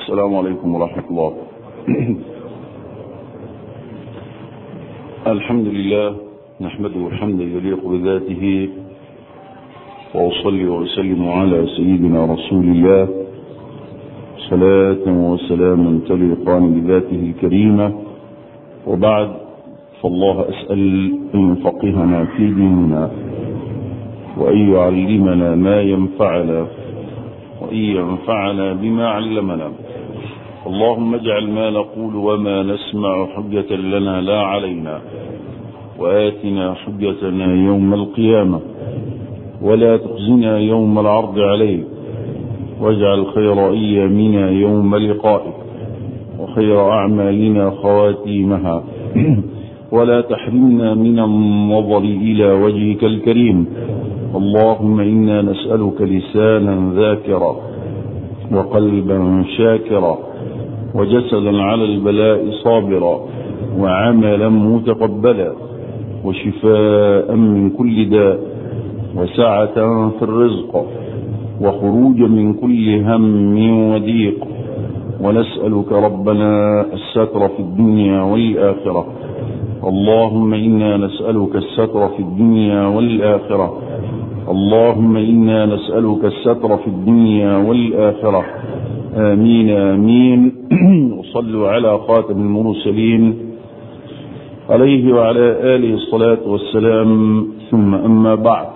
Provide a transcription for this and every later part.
السلام عليكم ورحمة الله الحمد لله نحمده حمدا يليق بذاته وأصلي وأسلم على سيدنا رسول الله صلاة وسلاما تليقان بذاته الكريمة وبعد فالله أسأل أن يفقهنا في ديننا وأن يعلمنا ما ينفعنا وأن ينفعنا بما علمنا اللهم اجعل ما نقول وما نسمع حجة لنا لا علينا وآتنا حجتنا يوم القيامة ولا تخزنا يوم العرض عليك واجعل خير أيامنا يوم لقائك وخير أعمالنا خواتيمها ولا تحرمنا من النظر إلى وجهك الكريم اللهم إنا نسألك لسانا ذاكرا وقلبا شاكرا وجسدا على البلاء صابرا وعملا متقبلا وشفاء من كل داء وسعة في الرزق وخروجا من كل هم وضيق ونسألك ربنا الستر في الدنيا والآخرة اللهم إنا نسألك الستر في الدنيا والآخرة اللهم إنا نسألك الستر في الدنيا والآخرة آمين آمين وصلوا على خاتم المرسلين عليه وعلى آله الصلاة والسلام ثم أما بعد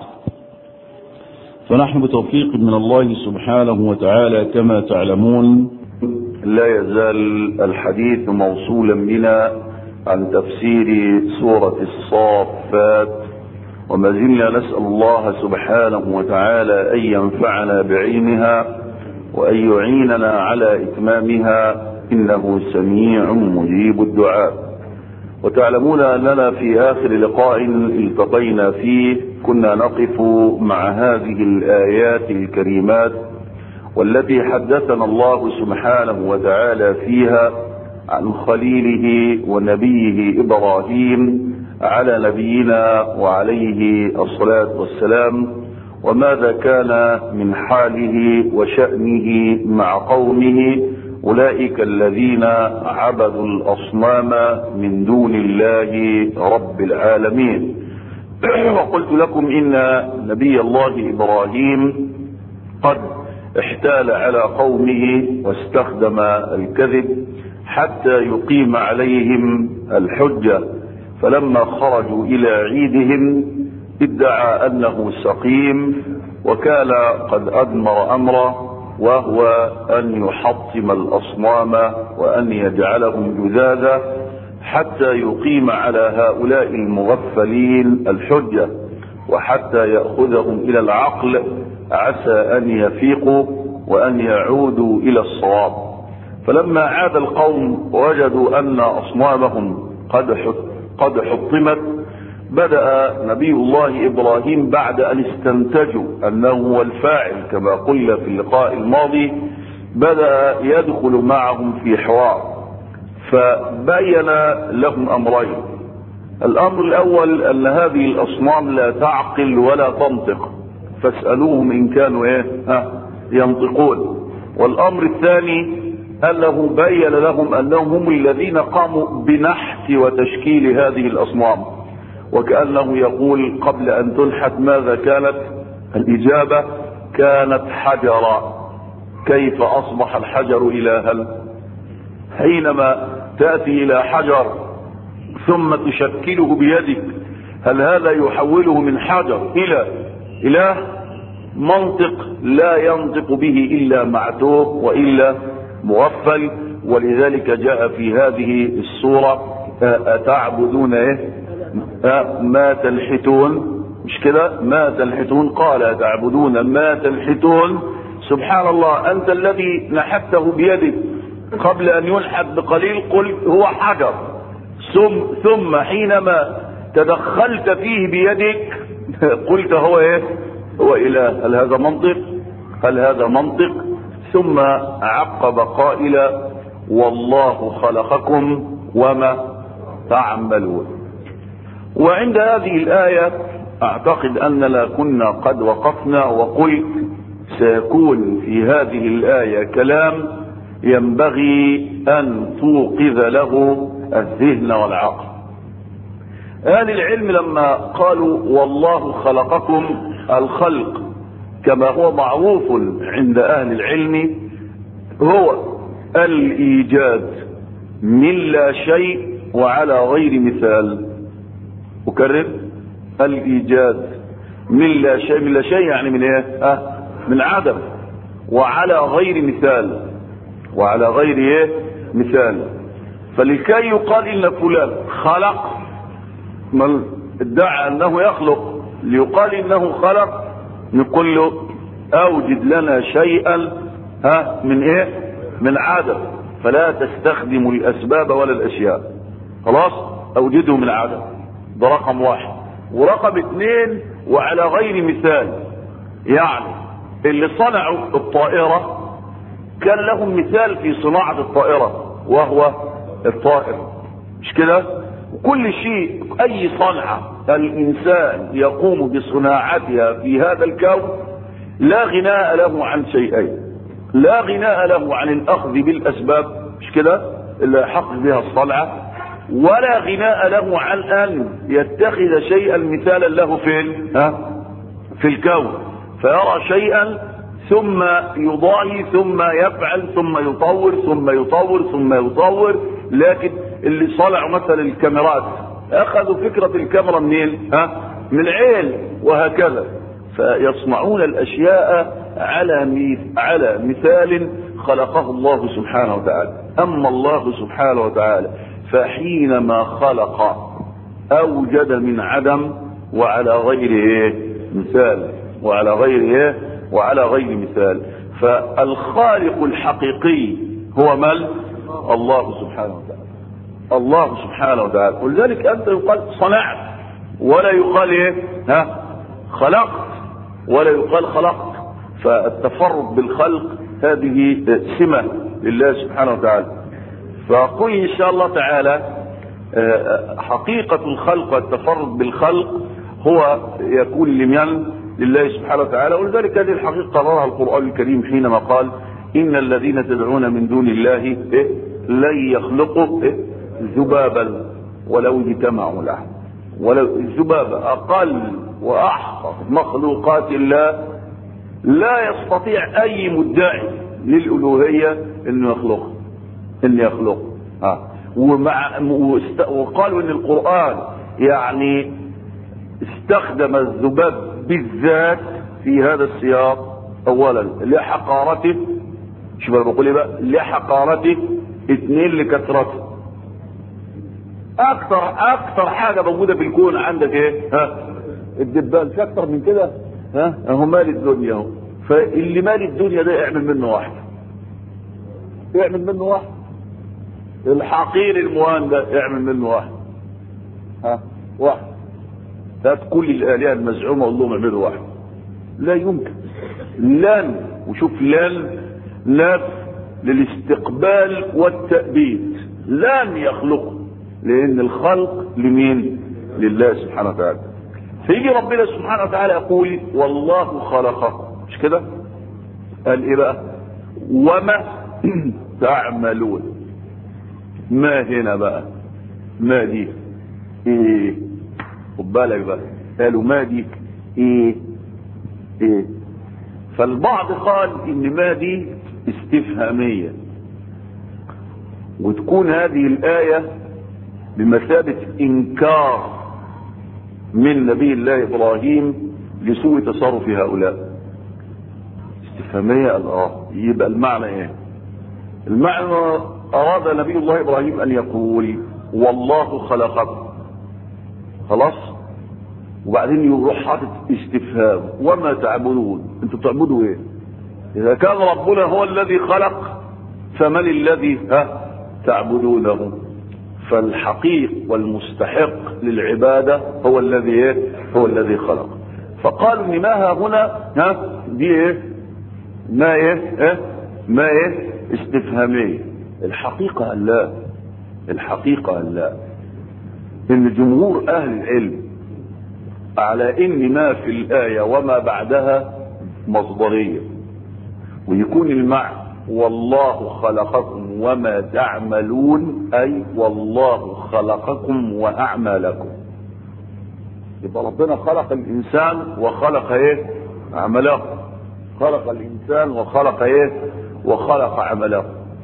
فنحن بتوفيق من الله سبحانه وتعالى كما تعلمون لا يزال الحديث موصولا بنا عن تفسير سورة الصافات وما زلنا نسأل الله سبحانه وتعالى أن ينفعنا بعلمها وأن يعيننا على إتمامها إنه سميع مجيب الدعاء وتعلمون أننا في آخر لقاء التقينا فيه كنا نقف مع هذه الآيات الكريمات والتي حدثنا الله سبحانه وتعالى فيها عن خليله ونبيه إبراهيم على نبينا وعليه الصلاة والسلام وماذا كان من حاله وشأنه مع قومه أولئك الذين عبدوا الأصنام من دون الله رب العالمين وقلت لكم إن نبي الله إبراهيم قد احتال على قومه واستخدم الكذب حتى يقيم عليهم الحجة فلما خرجوا إلى عيدهم ادعى أنه سقيم وكان قد أدمر أمره وهو أن يحطم الأصنام وأن يجعلهم جذاذا حتى يقيم على هؤلاء المغفلين الحجة وحتى يأخذهم إلى العقل عسى أن يفيقوا وأن يعودوا إلى الصواب فلما عاد القوم وجدوا أن أصنامهم قد قد حطمت بدأ نبي الله إبراهيم بعد أن استنتجوا أنه هو الفاعل كما قلنا في اللقاء الماضي بدأ يدخل معهم في حوار فبين لهم أمرين الأمر الأول أن هذه الأصنام لا تعقل ولا تنطق فاسألوهم إن كانوا إيه ها ينطقون والأمر الثاني أنه بين لهم أنهم هم الذين قاموا بنحت وتشكيل هذه الأصنام وكأنه يقول قبل أن تنحت ماذا كانت الإجابة كانت حجرا كيف أصبح الحجر إلها حينما تأتي إلى حجر ثم تشكله بيدك هل هذا يحوله من حجر إلى إله منطق لا ينطق به إلا معتوه وإلا مغفل ولذلك جاء في هذه السورة أتعبدون إيه ما تنحتون مش كده ما تنحتون قال تعبدون ما تنحتون سبحان الله أنت الذي نحته بيدك قبل أن ينحت بقليل قل هو حجر ثم, ثم حينما تدخلت فيه بيدك قلت هو ايه هو اله هل هذا منطق هل هذا منطق ثم عقب قائلا والله خلقكم وما تعملون وعند هذه الآية أعتقد أننا كنا قد وقفنا وقلت سيكون في هذه الآية كلام ينبغي أن توقظ له الذهن والعقل أهل العلم لما قالوا والله خلقكم الخلق كما هو معروف عند أهل العلم هو الإيجاد من لا شيء وعلى غير مثال أكرر الإيجاد من لا شيء من لا شيء يعني من إيه؟ أه من عدم وعلى غير مثال وعلى غير إيه؟ مثال فلكي يقال إن فلان خلق من ادعى أنه يخلق ليقال إنه خلق نقول له أوجد لنا شيئا ها من إيه؟ من عدم فلا تستخدم الأسباب ولا الأشياء خلاص أوجده من عدم ده رقم واحد ورقم اثنين وعلى غير مثال يعني اللي صنعوا الطائرة كان لهم مثال في صناعة الطائرة وهو الطائر مش كده وكل شيء اي صنعة الانسان يقوم بصناعتها في هذا الكون لا غناء له عن شيئين لا غناء له عن الاخذ بالاسباب مش كده اللي يحقق بها الصنعة ولا غناء له عن ان يتخذ شيئا مثالا له في ها في الكون فيرى شيئا ثم يضاهي ثم يفعل ثم يطور ثم يطور ثم يطور لكن اللي صنعوا مثلا الكاميرات اخذوا فكرة الكاميرا منين ها من عين وهكذا فيصنعون الاشياء على ميث على مثال خلقه الله سبحانه وتعالى اما الله سبحانه وتعالى فحينما خلق اوجد من عدم وعلى غير ايه مثال وعلى غير ايه وعلى غير مثال فالخالق الحقيقي هو من الله سبحانه وتعالى الله سبحانه وتعالى ولذلك انت يقال صنعت ولا يقال ايه ها خلقت ولا يقال خلقت فالتفرد بالخلق هذه سمة لله سبحانه وتعالى فأقول إن شاء الله تعالى حقيقة الخلق والتفرد بالخلق هو يكون لمن لله سبحانه وتعالى ولذلك هذه الحقيقة قررها القرآن الكريم حينما قال إن الذين تدعون من دون الله إيه لن يخلقوا إيه ذبابا ولو اجتمعوا له ولو الذباب أقل وأحقر مخلوقات الله لا يستطيع أي مدعي للألوهية إنه يخلقه إنه يخلقه ها ومع وقالوا إن القرآن يعني استخدم الذباب بالذات في هذا السياق اولا لحقارته شوف انا بقول ايه بقى لحقارته اثنين لكثرته اكثر اكثر حاجه موجوده في الكون عندك ايه ها الدبان في اكثر من كده ها اهو مال الدنيا اهو فاللي مال الدنيا ده اعمل منه واحد اعمل منه واحد الحقير المهان ده اعمل منه واحد ها واحد هات كل الآلهة المزعومة وقول لهم اعملوا واحد لا يمكن لن وشوف لن نف للاستقبال والتأبيد لن يخلقوا لأن الخلق لمين؟ لله سبحانه وتعالى فيجي ربنا سبحانه وتعالى يقول والله خلقكم مش كده؟ قال ايه بقى؟ وما تعملون ما هنا بقى؟ ما دي؟ ايه؟ خد بالك بقى قالوا ما دي ايه ايه فالبعض قال ان ما دي استفهامية وتكون هذه الآية بمثابة إنكار من نبي الله إبراهيم لسوء تصرف هؤلاء استفهامية قال اه يبقى المعنى ايه المعنى أراد نبي الله إبراهيم أن يقول والله خلقكم خلاص وبعدين يروح حاطط استفهام وما تعبدون انتوا بتعبدوا ايه اذا كان ربنا هو الذي خلق فمن الذي ها تعبدونه فالحقيق والمستحق للعبادة هو الذي ايه هو الذي خلق فقالوا ان ما ها هنا ها دي ايه ما ايه ايه ما ايه استفهامية الحقيقة لا الحقيقة لا ان جمهور اهل العلم على ان ما في الايه وما بعدها مصدريه ويكون المعنى والله خلقكم وما تعملون أي والله خلقكم وأعمالكم يبقى ربنا خلق الإنسان وخلق إيه عمله خلق الإنسان وخلق إيه وخلق عمله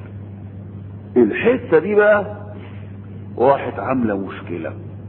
الحتة دي بقى راحت عاملة مشكلة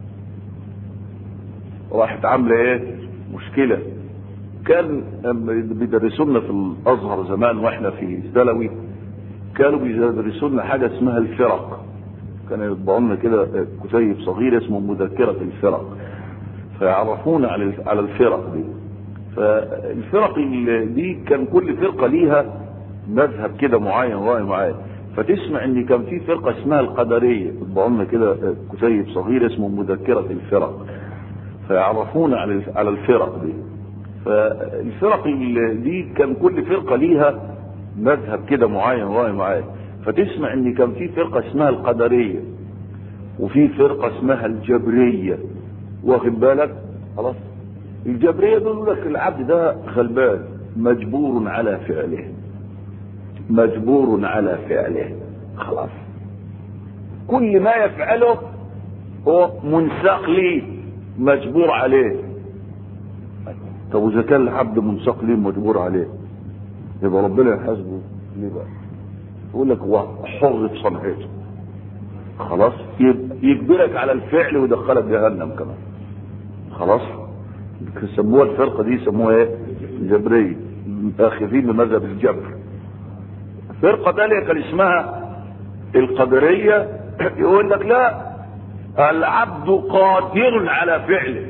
راحت عاملة ايه مشكلة كان بيدرسونا في الازهر زمان واحنا في ثانوي كانوا بيدرسوا لنا حاجة اسمها الفرق كانوا يطبعوا لنا كده كتيب صغير اسمه مذكرة الفرق فيعرفونا على على الفرق دي فالفرق دي كان كل فرقة ليها مذهب كده معين رأي معين فتسمع ان كان في فرقة اسمها القدرية يطبعوا لنا كده كتيب صغير اسمه مذكرة الفرق فيعرفونا على على الفرق دي فالفرق دي كان كل فرقة ليها مذهب كده معين رأي معين فتسمع ان كان في فرقة اسمها القدرية وفي فرقة اسمها الجبرية واخد بالك خلاص الجبرية دول لك العبد ده غلبان مجبور على فعله مجبور على فعله خلاص كل ما يفعله هو منساق ليه مجبور عليه طب واذا كان العبد منساق ليه مجبور عليه يبقى ربنا يحاسبه ليه بقى يقول لك هو حر في صنعته خلاص يجبرك على الفعل ويدخلك جهنم كمان خلاص يسموها الفرقه دي يسموها ايه جبريه اخذين بمذهب الجبر فرقه ثانيه كان اسمها القدريه يقول لك لا العبد قادر على فعله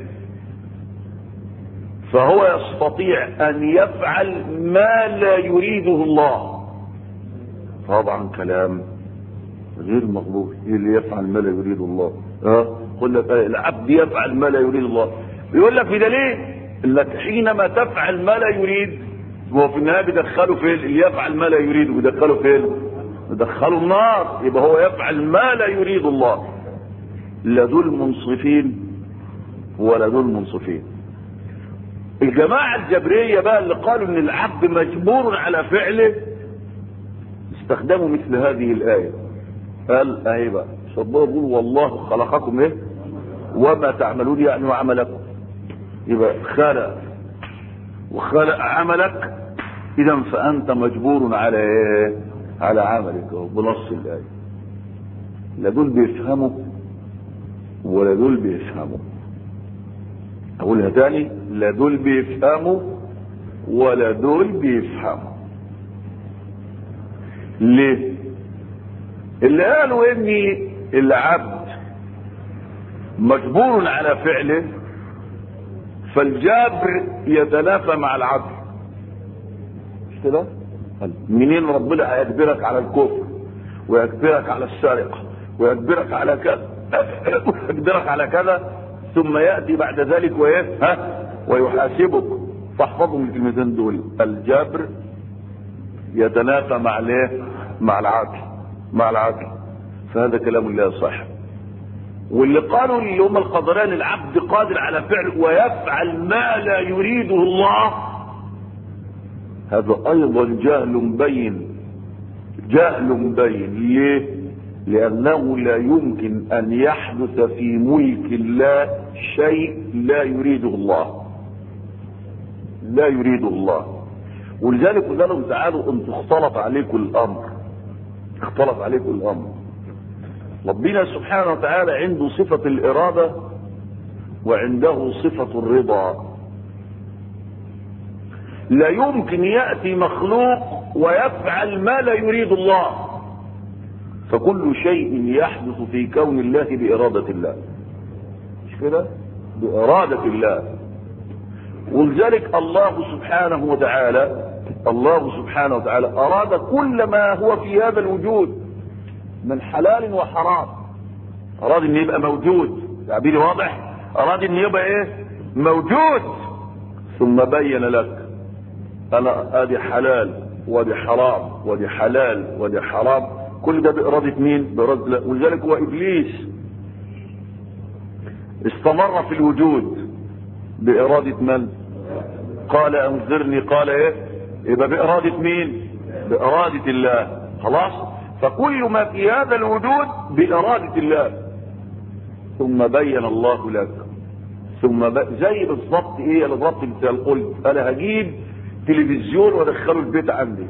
فهو يستطيع ان يفعل ما لا يريده الله طبعا كلام غير مقبول ايه اللي يفعل ما لا يريد الله اه يقول لك آه العبد يفعل ما لا يريد الله بيقول لك بدليل لك حينما تفعل ما لا يريد هو في النهايه بيدخله فين اللي يفعل ما لا يريد بيدخله فين بيدخله النار يبقى هو يفعل ما لا يريد الله لا دول منصفين ولا دول منصفين الجماعة الجبرية بقى اللي قالوا ان العبد مجبور على فعله استخدموا مثل هذه الآية قال اهي بقى ربنا يقول والله خلقكم ايه وما تعملون يعني وعملكم يبقى خلق وخلق عملك اذا فانت مجبور على ايه على عملك بنص الآية لا دول بيفهموا ولا دول بيفهموا اقولها تاني لا دول بيفهموا ولا دول بيفهموا ليه اللي قالوا ان العبد مجبور على فعله فالجبر يتنافى مع العبد مش كده منين ربنا هيجبرك على الكفر ويجبرك على السرقه ويجبرك على كذا ويجبرك على كذا ثم ياتي بعد ذلك ويه ها ويحاسبك فاحفظوا من الكلمتين دول الجبر يتنافى مع الايه مع العقل مع العقل فهذا كلام الله صح واللي قالوا اللي هم القدران العبد قادر على فعل ويفعل ما لا يريده الله هذا ايضا جهل بين جهل بين ليه لأنه لا يمكن أن يحدث في ملك الله شيء لا يريده الله لا يريده الله ولذلك قلنا لهم تعالوا انتوا اختلط عليكم الأمر اختلط عليكم الأمر ربنا سبحانه وتعالى عنده صفة الإرادة وعنده صفة الرضا لا يمكن يأتي مخلوق ويفعل ما لا يريد الله فكل شيء يحدث في كون الله بإرادة الله مش كده بإرادة الله ولذلك الله سبحانه وتعالى الله سبحانه وتعالى أراد كل ما هو في هذا الوجود من حلال وحرام أراد أن يبقى موجود تعبيري واضح أراد أن يبقى إيه موجود ثم بين لك أنا أدي حلال ودي حرام ودي حلال ودي حرام كل ده بإرادة مين؟ بإرادة الله ولذلك هو إبليس استمر في الوجود بإرادة من؟ قال أنذرني قال إيه؟ يبقى بإرادة مين؟ بإرادة الله خلاص فكل ما في هذا الوجود بإرادة الله ثم بين الله لك ثم ب... زي بالظبط ايه بالظبط مثال قلت انا هجيب تلفزيون وادخله البيت عندي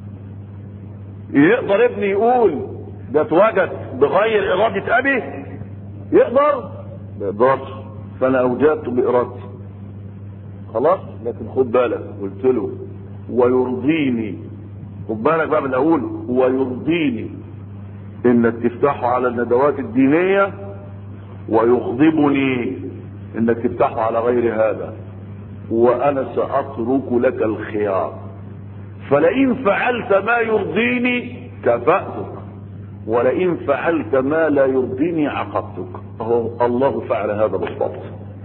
يقدر ابني يقول ده اتوجد بغير ارادة ابي يقدر ما يقدرش فانا اوجدته بارادتي خلاص لكن خد بالك قلت له ويرضيني خد بالك بقى من اقول ويرضيني انك تفتحه على الندوات الدينية ويغضبني انك تفتحه على غير هذا وانا ساترك لك الخيار فلئن فعلت ما يرضيني كفأتك ولئن فعلت ما لا يرضيني عاقبتك اهو الله فعل هذا بالضبط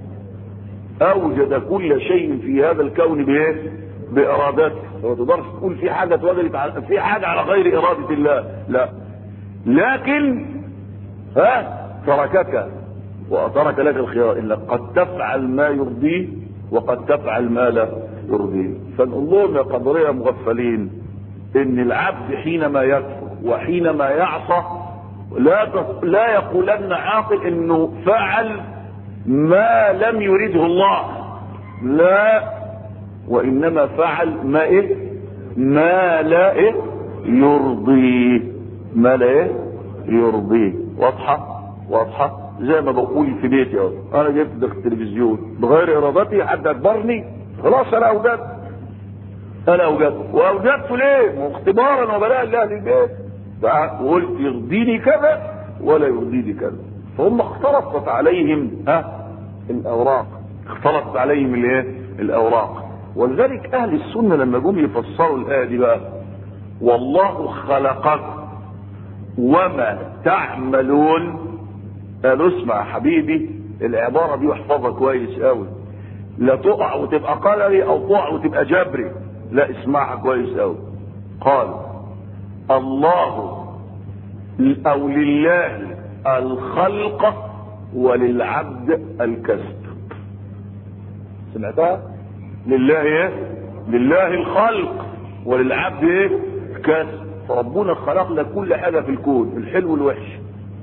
اوجد كل شيء في هذا الكون بايه بارادته ما تقدرش تقول في حاجه اتوجدت على في حاجه على غير اراده الله لا لكن ها تركك وترك لك الخيار انك قد تفعل ما يرضيه وقد تفعل ما لا يرضيه فنقول لهم يا قدريه مغفلين ان العبد حينما يكفر وحينما يعصى لا تص... لا يقولن عاقل انه فعل ما لم يريده الله لا وانما فعل ما ايه ما لا ايه يرضيه ما لا ايه يرضيه واضحه واضحه زي ما بقول في بيتي اهو انا جبت ده التلفزيون بغير ارادتي حد اجبرني خلاص انا اوجدت انا اوجدت واوجدته ليه اختبارا وبلاء لاهل البيت وقلت يرضيني كذا ولا يرضيني كذا فهم اختلطت عليهم ها الاوراق اختلطت عليهم الايه الاوراق ولذلك اهل السنه لما جم يفسروا الايه دي بقى والله خلقكم وما تعملون قالوا اسمع يا حبيبي العباره دي واحفظها كويس قوي لا تقع وتبقى قلري او تقع وتبقى جبري لا اسمعها كويس قوي قال الله او لله الخلق وللعبد الكسب سمعتها لله ايه لله الخلق وللعبد ايه الكسب فربنا خلق لك كل حاجه في الكون الحلو والوحش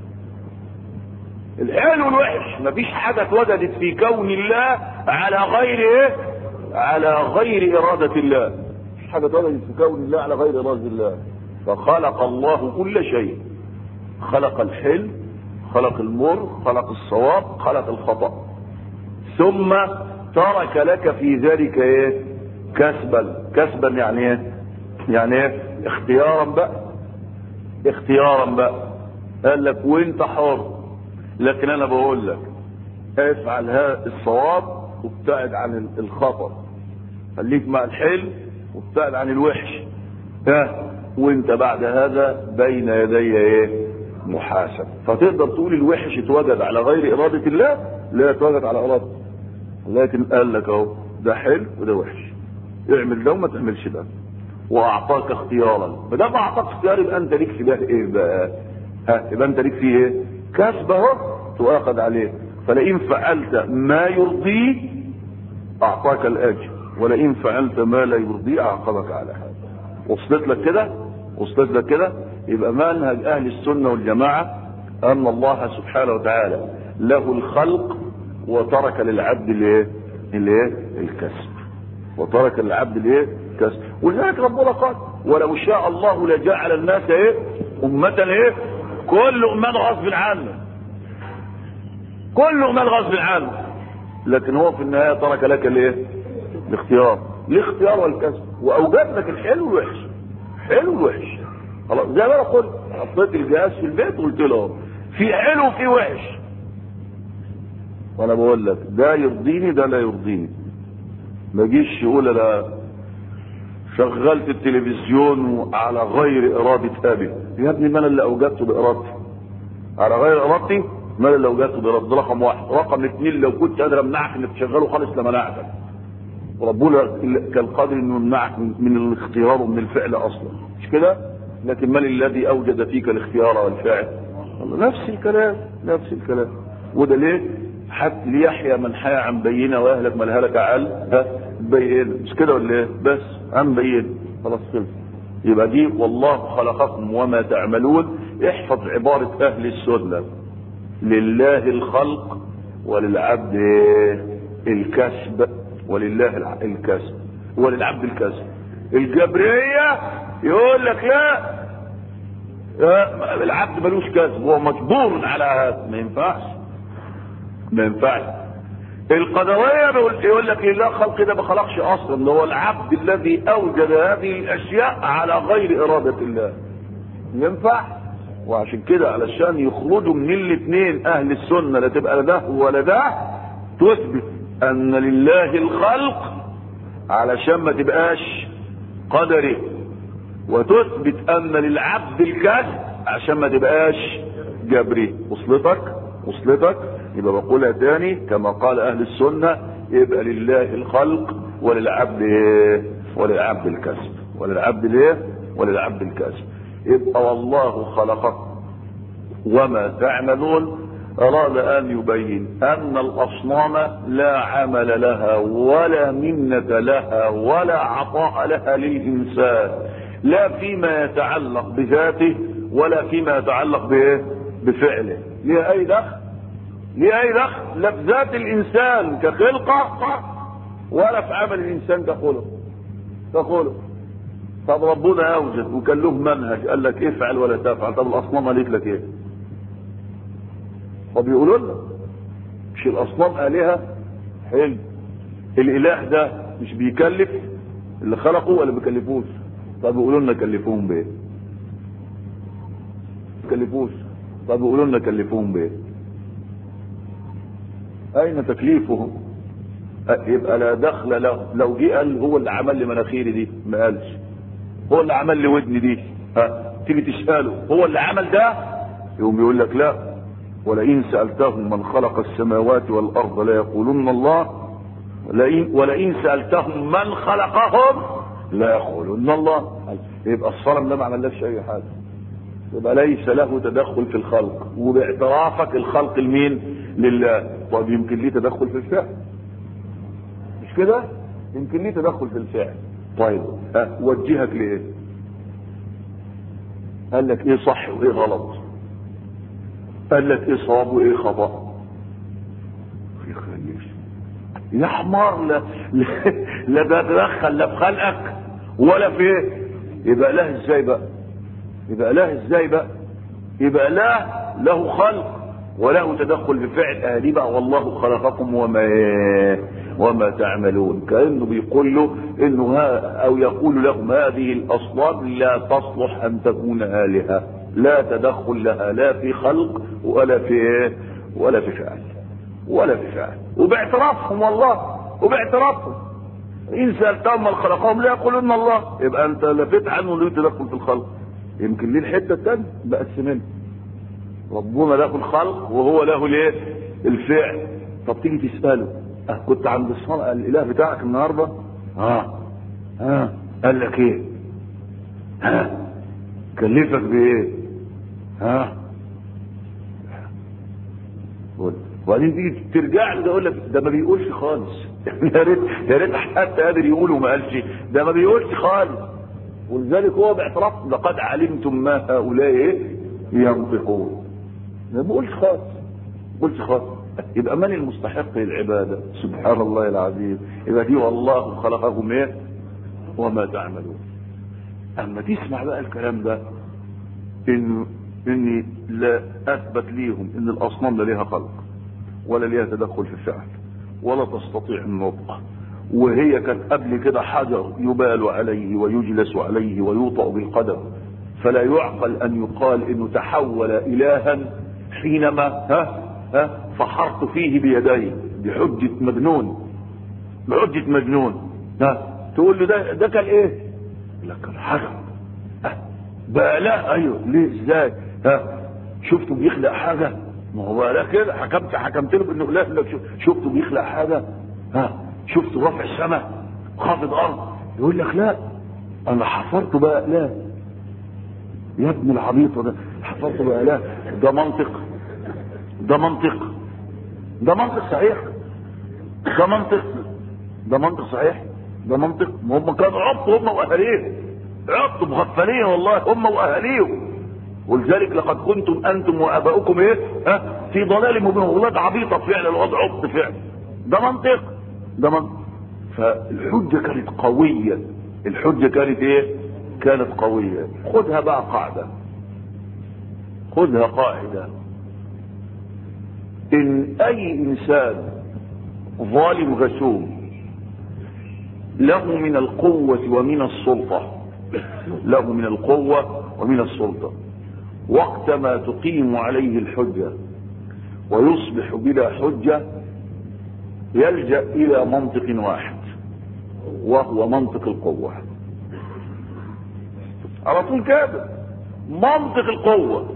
الحلو والوحش مفيش حاجه اتوجدت في كون الله على غير ايه على غير اراده الله مفيش حاجه اتوجدت في كون الله على غير اراده الله فخلق الله كل شيء خلق الحلم خلق المر خلق الصواب خلق الخطا ثم ترك لك في ذلك ايه كسبا كسبا يعني ايه يعني ايه اختيارا بقى اختيارا بقى قال لك وانت حر لكن انا بقول لك افعل ها الصواب وابتعد عن الخطا خليك مع الحلم وابتعد عن الوحش ها وانت بعد هذا بين يدي ايه محاسب فتقدر تقول الوحش اتوجد على غير اراده الله لا يتوجد على ارادته لكن قال لك اهو ده حلو وده وحش اعمل ده وما تعملش ده واعطاك اختيارا ما دام اعطاك اختيار يبقى انت ليك في ده ايه بقى ها يبقى انت ليك فيه ايه كسب اهو تؤاخذ عليه فلئن فعلت ما يرضيه اعطاك الاجر ولئن فعلت ما لا يرضيه اعاقبك على هذا وصلت لك كده وصلت لك كده يبقى منهج اهل السنه والجماعه ان الله سبحانه وتعالى له الخلق وترك للعبد الايه الايه الكسب وترك للعبد الايه الكسب ولذلك ربنا قال ولو شاء الله لجعل الناس ايه امه ايه كل امه غصب عنه كل امه غصب عنه لكن هو في النهايه ترك لك الايه الاختيار الاختيار والكسب واوجد لك الحلو والوحش حلو والوحش خلاص زي ما انا قلت حطيت الجهاز في البيت وقلت له في حلو وفي وحش وانا بقول لك ده يرضيني ده لا يرضيني ما جيش يقول انا شغلت التلفزيون على غير إرادة أبي يا ابني من اللي أوجدته بإرادتي على غير إرادتي من اللي أوجدته بإرادتي ده رقم واحد رقم اثنين لو كنت قادر أمنعك إنك تشغله خالص لمنعتك ربنا كان قادر إنه يمنعك من الاختيار ومن الفعل أصلا مش كده؟ لكن من الذي أوجد فيك الاختيار والفعل؟ نفس الكلام نفس الكلام وده ليه؟ حتى ليحيى من حيا عن بينه واهلك من هلك عن بين مش كده ولا ايه بس عن بين خلاص خلص يبقى دي والله خلقكم وما تعملون احفظ عبارة اهل السنة لله الخلق وللعبد الكسب ولله الكسب وللعبد الكسب الجبرية يقول لك لا العبد ملوش كسب هو مجبور على هذا ما ينفعش ما ينفعش القدوية يقول لك لله خلق ده ما خلقش اصلا ده هو العبد الذي اوجد هذه الاشياء على غير ارادة الله ينفع وعشان كده علشان يخرجوا من الاثنين اهل السنة لا تبقى لا ده ولا ده تثبت ان لله الخلق علشان ما تبقاش قدري وتثبت ان للعبد الكسب عشان ما تبقاش جبري وصلتك وصلتك يبقى بقولها تاني كما قال اهل السنة يبقى لله الخلق وللعبد ايه وللعبد الكسب وللعبد الايه وللعبد الكسب يبقى والله خلقكم وما تعملون اراد ان يبين ان الاصنام لا عمل لها ولا منة لها ولا عطاء لها للانسان لا فيما يتعلق بذاته ولا فيما يتعلق بايه بفعله ليه اي دخل ليه اي دخل لا في ذات الانسان كخلقه ولا في عمل الانسان كخلق كخلق طب ربنا اوجد وكان له منهج قال لك افعل ولا تفعل طب الاصنام قالت لك ايه طب يقولوا لنا مش الاصنام الهه حلو الاله ده مش بيكلف اللي خلقه ولا بيكلفوش طب يقولوا لنا كلفوهم بايه كلفوش طب يقولوا لنا كلفوهم بايه اين تكليفهم يبقى لا دخل له لو جه قال هو اللي عمل لي مناخيري دي ما قالش هو اللي عمل لي ودني دي ها تيجي تساله هو اللي عمل ده يقوم يقول لك لا ولئن سالتهم من خلق السماوات والارض لا يقولون الله ولئن ولئن سالتهم من خلقهم لا يقولون الله يبقى الصنم ده ما عملكش اي حاجه يبقى ليس له تدخل في الخلق وباعترافك الخلق لمين لله طب يمكن ليه تدخل في الفعل مش كده يمكن ليه تدخل في الفعل طيب ها وجهك لايه قال لك ايه صح وايه غلط قال لك ايه صواب وايه خطا يا حمار لا لا ده تدخل لا في خلقك ولا في ايه يبقى له ازاي بقى يبقى له ازاي بقى يبقى لا له خلق وله تدخل بفعل اهلي بقى والله خلقكم وما وما تعملون كانه بيقول له انه ها او يقول لهم هذه الاصنام لا تصلح ان تكون الهه لا تدخل لها لا في خلق ولا في ايه ولا في فعل ولا في فعل وباعترافهم والله وباعترافهم ان سالتهم من خلقهم لا يقولون الله يبقى انت لفيت عنه ليه تدخل في الخلق يمكن ليه الحته الثانيه بقى منه ربنا له الخلق وهو له الايه الفعل طب تيجي تساله أه كنت عند الصنع الاله بتاعك النهارده ها ها قال لك ايه ها كلفك بايه ها وبعدين تيجي ترجع له يقول لك ده ما بيقولش خالص يا ريت يا ريت حتى قادر يقول وما قالش ده ما بيقولش خالص ولذلك هو باعتراف لقد علمتم ما هؤلاء ايه ينطقون ما بقولش خالص ما بقولش خالص يبقى من المستحق للعبادة سبحان الله العظيم يبقى دي والله خلقكم ايه وما تعملون اما تسمع بقى الكلام ده انه اني لا اثبت ليهم ان الاصنام لا ليها خلق ولا ليها تدخل في الفعل ولا تستطيع النطق وهي كانت قبل كده حجر يبال عليه ويجلس عليه ويوطأ بالقدم فلا يعقل ان يقال انه تحول الها حينما ها ها فحرت فيه بيدي بحجة مجنون بحجة مجنون ها تقول له ده ده كان ايه؟ لك كان حجر بقى لا ايوه ليه ازاي؟ ها شفته بيخلق حاجة ما هو لا كده حكمت حكمت له بانه لا لك شفته بيخلق حاجة ها شفته رافع السماء خافض ارض يقول لك لا انا حفرته بقى لا يا ابن العبيط ده حفرته بقى لا ده منطق ده منطق ده منطق صحيح ده منطق ده منطق صحيح ده منطق ما هم كانوا عبط هم واهاليه عطوا مغفلين والله هم واهاليهم ولذلك لقد كنتم انتم واباؤكم ايه ها في ضلال مبين اولاد عبيطه فعلا الواد عبط فعلا ده منطق ده منطق فالحجه كانت قويه الحجه كانت ايه كانت قويه خذها بقى قاعده خذها قاعده ان اي انسان ظالم غشوم له من القوة ومن السلطة له من القوة ومن السلطة وقت ما تقيم عليه الحجة ويصبح بلا حجة يلجأ إلى منطق واحد وهو منطق القوة على طول كده منطق القوة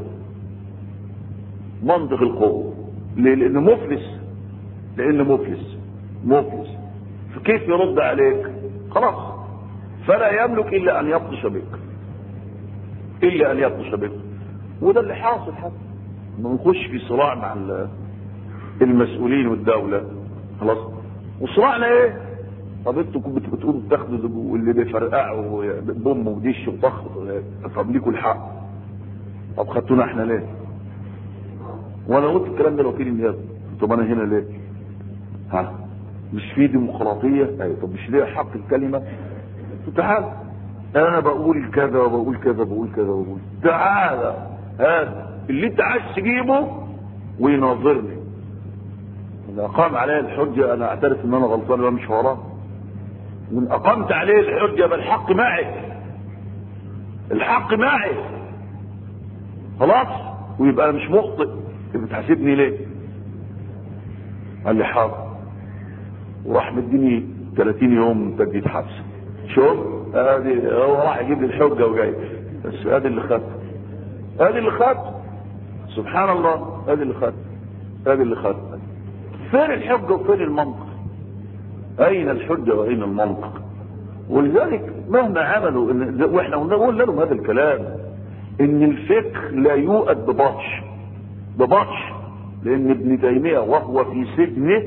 منطق القوة ليه؟ لأنه مفلس لأنه مفلس مفلس فكيف يرد عليك خلاص فلا يملك إلا أن يبطش بك إلا أن يبطش بك وده اللي حاصل حتى ما نخش في صراع مع المسؤولين والدولة خلاص وصراعنا ايه طب انتوا كنتوا بتقولوا بتاخدوا اللي بيفرقعوا بوم ودش وطخ طب ليكوا الحق طب خدتونا احنا ليه وانا قلت الكلام ده لوكيل النيابه طب انا هنا ليه ها مش في ديمقراطيه ايوه طب مش ليه حق الكلمه تعال انا بقول كذا وبقول كذا بقول كذا وبقول تعال هذا اللي انت عايز تجيبه ويناظرني إذا أقام عليه الحجة أنا أعترف إن أنا غلطان وأمشي وراه وإن أقمت عليه الحجة يبقى الحق معي الحق معي خلاص ويبقى أنا مش مخطئ يبقى تحاسبني ليه؟ قال لي حاضر وراح مديني 30 يوم تجديد حبس شوف ادي هو راح يجيب لي الحجه وجاي بس ادي اللي خدته ادي اللي خدته سبحان الله ادي اللي خدته ادي اللي خدته فين الحجه وفين المنطق اين الحجه واين المنطق ولذلك مهما عملوا إن واحنا نقول لهم هذا الكلام ان الفقه لا يؤد ببطش ببطش لان ابن تيميه وهو في سجنه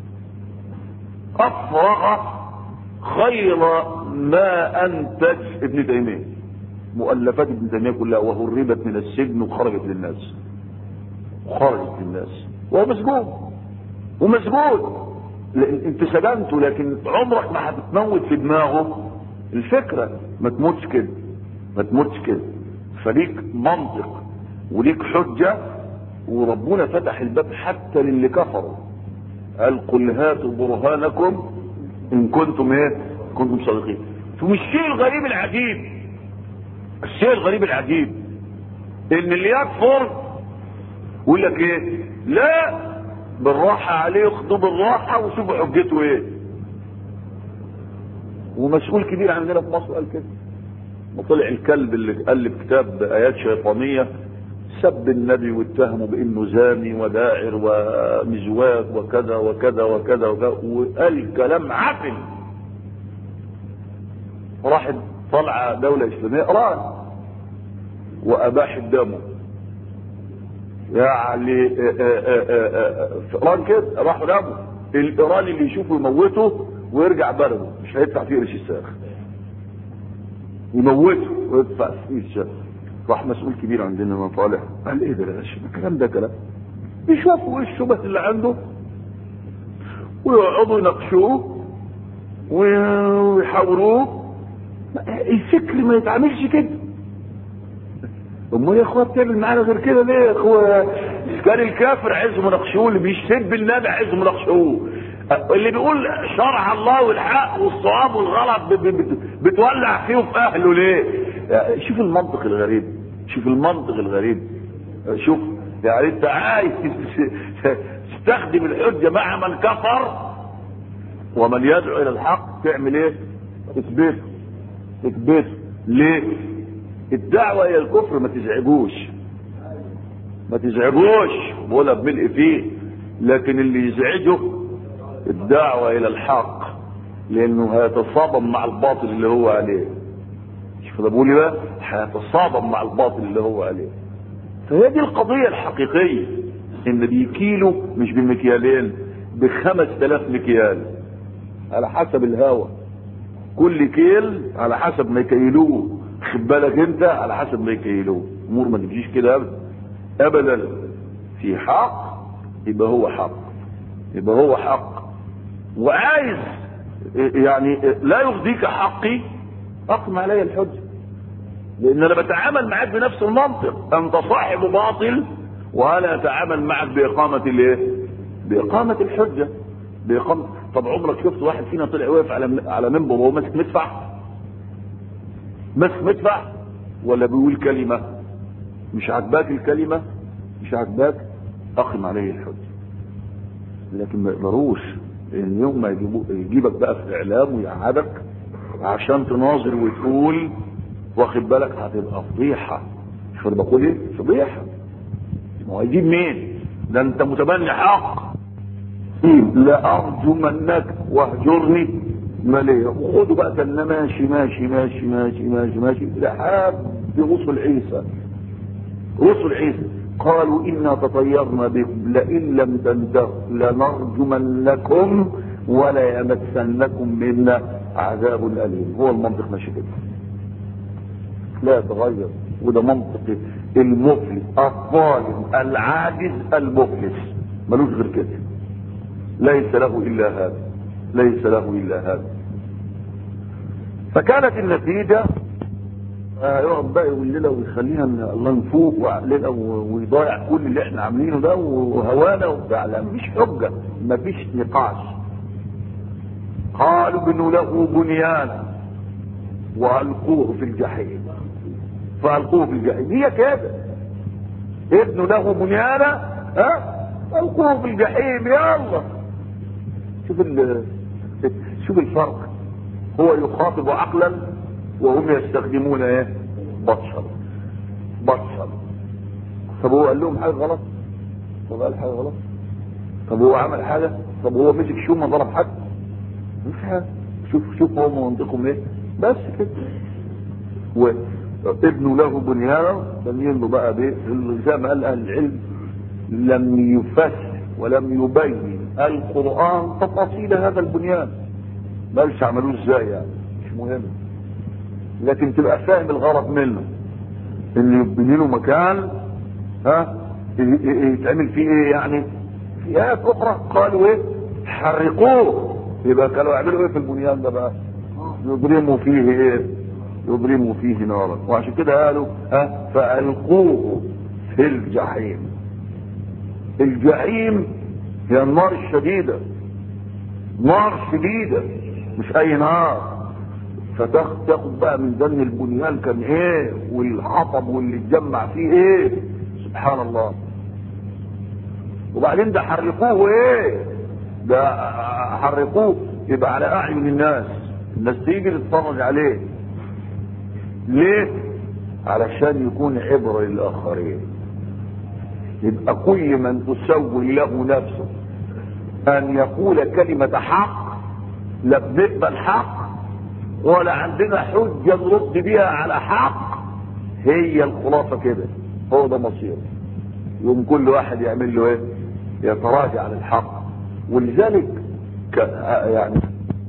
افرغ خير ما انتج ابن تيميه مؤلفات ابن تيميه كلها وهربت من السجن وخرجت للناس وخرجت للناس وهو مسجون ومسجون لان انت سجنته لكن عمرك ما هتتموت في دماغه الفكره ما تموتش كده ما تموتش كده فليك منطق وليك حجه وربنا فتح الباب حتى للي كفروا قال قل هاتوا برهانكم ان كنتم ايه كنتم صادقين ثم الشيء الغريب العجيب الشيء الغريب العجيب ان اللي يكفر يقول لك ايه لا بالراحة عليه خدوه بالراحة وشوفوا حجته ايه ومسؤول كبير عندنا في مصر قال كده وطلع الكلب اللي ألف كتاب آيات شيطانية سب النبي واتهمه بانه زاني وداعر ومزواج وكذا وكذا وكذا وكذا وقال كلام عفن راحت طلع دولة إسلامية إيران وأباح دمه يعني في إيران كده أباحوا دمه الإيراني اللي يشوفه يموته ويرجع بلده مش هيدفع فيه قرش الساخ يموته ويدفع فيه الساخ راح مسؤول كبير عندنا ما طالع قال ايه ده يا باشا الكلام ده كلام يشوفوا ايه الشبهه اللي عنده ويقعدوا يناقشوه ويحاوروه الفكر ما يتعاملش كده امال يا اخويا بتعمل معانا غير كده ليه يا اخويا كان الكافر عايزهم يناقشوه اللي بيشتد بالنبي عايزهم يناقشوه اللي بيقول شرع الله والحق والصواب والغلط بتولع فيه وفي اهله ليه شوف المنطق الغريب شوف المنطق الغريب شوف يعني انت عايز تستخدم الحجة مع من كفر ومن يدعو الى الحق تعمل ايه تثبته تثبته ليه الدعوة الى الكفر ما تزعجوش ما تزعجوش ولا بملء فيه لكن اللي يزعجه الدعوة الى الحق لانه هيتصادم مع الباطل اللي هو عليه شوف ده بقول بقى هيتصادم مع الباطل اللي هو عليه فهي دي القضية الحقيقية ان بيكيلوا مش بمكيالين بخمس تلاف مكيال على حسب الهوى كل كيل على حسب ما يكيلوه خد بالك انت على حسب ما يكيلوه امور ما تمشيش كده ابدا ابدا في حق يبقى هو حق يبقى هو حق وعايز يعني لا يرضيك حقي اقم علي الحجه لان انا بتعامل معاك بنفس المنطق انت صاحب باطل وانا اتعامل معك باقامه الايه باقامه الحجه باقامه طب عمرك شفت واحد فينا طلع واقف على على منبر وهو ماسك مدفع ماسك مدفع ولا بيقول كلمه مش عاجباك الكلمه مش عاجباك اقم عليه الحجه لكن ما يقدروش ان يوم ما يجيبك بقى في الاعلام ويقعدك عشان تناظر وتقول واخد بالك هتبقى فضيحه شو انا بقول ايه فضيحه ما هو هيجيب مين ده انت متبني حق لأرجمنك واهجرني مليا وخدوا بقى كان ماشي ماشي ماشي ماشي ماشي ماشي لحد رسل عيسى رسل عيسى قالوا إنا تطيرنا بكم لئن لم تنتهوا لنرجمنكم ولا يمسنكم منا عذاب أليم هو المنطق ماشي كده لا يتغير وده منطق المفلس الظالم العاجز المفلس ملوش غير كده ليس له الا هذا ليس له الا هذا فكانت النتيجة يقعد بقى يقول لنا ويخلينا ان الله نفوق وعقلنا ويضيع كل اللي احنا عاملينه ده وهوانا وبتاع لا مفيش حجة مفيش نقاش قالوا بنوا له بنيانا والقوه في الجحيم فالقوه في الجحيم هي كده ابنوا له بنيانا ها القوه في الجحيم يلا شوف شوف الفرق هو يخاطب عقلا وهم يستخدمون ايه بطشا بطشا طب هو قال لهم حاجه غلط طب قال حاجه غلط طب هو عمل حاجه طب هو مسك شوم ما ضرب حد مش حاجه شوف شوف هو منطقهم ايه بس كده وابنوا له بنيانا بنين له بقى بايه زي ما قال اهل العلم لم يفسر ولم يبين القرآن تفاصيل هذا البنيان بلش عملوه ازاي يعني مش مهم لكن تبقى فاهم الغرض منه ان يبني له مكان ها يتعمل فيه ايه يعني في ايات اخرى قالوا ايه حرقوه يبقى كانوا يعملوا ايه في البنيان ده بقى يضرموا فيه ايه يضرموا فيه نارا وعشان كده قالوا ها فالقوه في الجحيم الجحيم هي النار الشديدة نار شديدة مش اي نار فتاخد بقى من دم البنيان كان ايه والحطب واللي اتجمع فيه ايه سبحان الله وبعدين ده حرقوه ايه ده حرقوه يبقى على اعين الناس الناس تيجي تتفرج عليه ليه علشان يكون عبرة للاخرين يبقى كل من تسول له نفسه ان يقول كلمة حق لا بنقبل حق ولا عندنا حجة نرد بيها على حق هي الخلاصة كده هو ده مصيره يوم كل واحد يعمل له ايه يتراجع عن الحق ولذلك يعني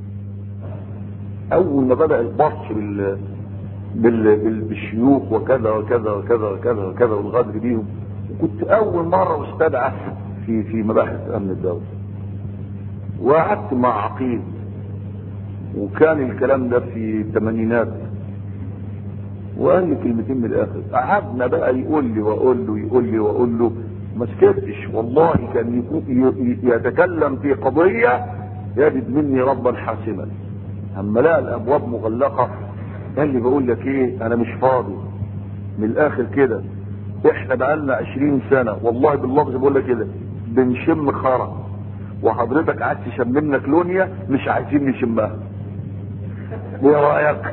اول ما بدأ البطش بال بال بالشيوخ وكذا وكذا وكذا وكذا وكذا والغدر بيهم كنت اول مرة استدعى في في مباحث امن الدولة وقعدت مع عقيل وكان الكلام ده في الثمانينات وقال لي كلمتين من الاخر قعدنا بقى يقول لي واقول له يقول لي واقول له ما سكتش والله كان يتكلم في قضية يجد مني ربا حاسما اما لقى الابواب مغلقة قال لي بقول لك ايه انا مش فاضي من الاخر كده احنا بقالنا عشرين سنة والله باللفظ بقول لك كده بنشم خرا وحضرتك عايز تشممنا كلونيا مش عايزين نشمها ايه رايك